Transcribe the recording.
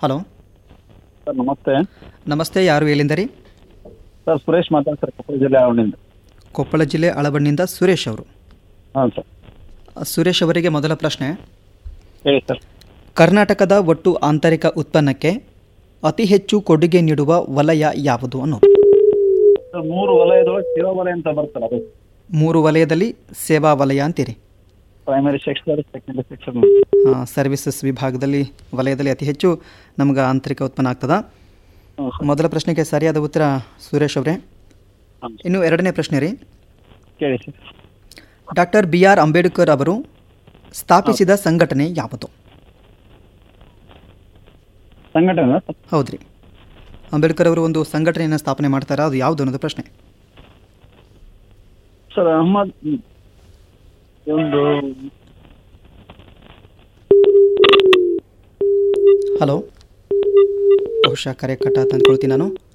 hello sir ನಮಸ್ತೆ ನಮಸ್ತೆ ಯಾರು ಎಲ್ಲಿಂದ ರೀ ಸರ್ ಸುರೇಶ್ ಮಾತಾಡ್ತಾರೆ ಕೊಪ್ಪಳ ಜಿಲ್ಲೆ ಅವನಿಂದ ಕೊಪ್ಪಳ ಜಿಲ್ಲೆ ಅಳಬಣ್ಣಿಂದ ಸುರೇಶ್ ಅವರು ಹಾಂ ಸರ್ ಸುರೇಶ್ ಅವರಿಗೆ ಮೊದಲ ಪ್ರಶ್ನೆ ಹೇಳಿ ಸರ್ ಕರ್ನಾಟಕದ ಒಟ್ಟು ಆಂತರಿಕ ಉತ್ಪನ್ನಕ್ಕೆ ಅತಿ ಹೆಚ್ಚು ಕೊಡುಗೆ ನೀಡುವ ವಲಯ ಯಾವುದು ಅನ್ನೋದು ಸರ್ ಮೂರು ವಲಯದೊಳಗೆ ಸೇವಾ ವಲಯ ಅಂತ ಬರ್ತಲ್ಲ ಅದು ಮೂರು ವಲಯದಲ್ಲಿ ಸೇವಾ ವಲಯ ಅಂತೀರಿ primary section secondary section services ವಿಭಾಗದಲ್ಲಿ ವಲಯದಲ್ಲಿ ಅತಿ ಹೆಚ್ಚು ನಮ್ಗೆ ಆಂತರಿಕ ಉತ್ಪನ್ನ ಆಗ್ತದ ಹ್ಞೂ ಸರ್ ಮೊದಲ ಪ್ರಶ್ನೆಗೆ ಸರಿಯಾದ ಉತ್ತರ ಸುರೇಶ್ ಅವರೇ ಹಾಂ ಇನ್ನು ಎರಡನೇ ಪ್ರಶ್ನೆ ರೀ ಕೇಳಿ sir doctor B R Ambedkar ಅವರು ಸ್ಥಾಪಿಸಿದ ಸಂಘಟನೆ ಯಾವುದು ಸಂಘಟನೆ ಸರ್ ಹೌದ್ರಿ ಅಂಬೇಡ್ಕರ್ ಅವರು ಒಂದು ಸಂಘಟನೆಯನ್ನು ಸ್ಥಾಪನೆ ಮಾಡ್ತಾರೆ ಅದು ಯಾವುದು ಅನ್ನೋದು ಪ್ರಶ್ನೆ ಸರ್ ಅಹಮದ್ ಒಂದು ಹಲೋ ಬಹುಶಃ ಕರೆ ಕಟ್ಟಾತ ಅಂದ್ಕೊಳ್ತೀನಿ ನಾನು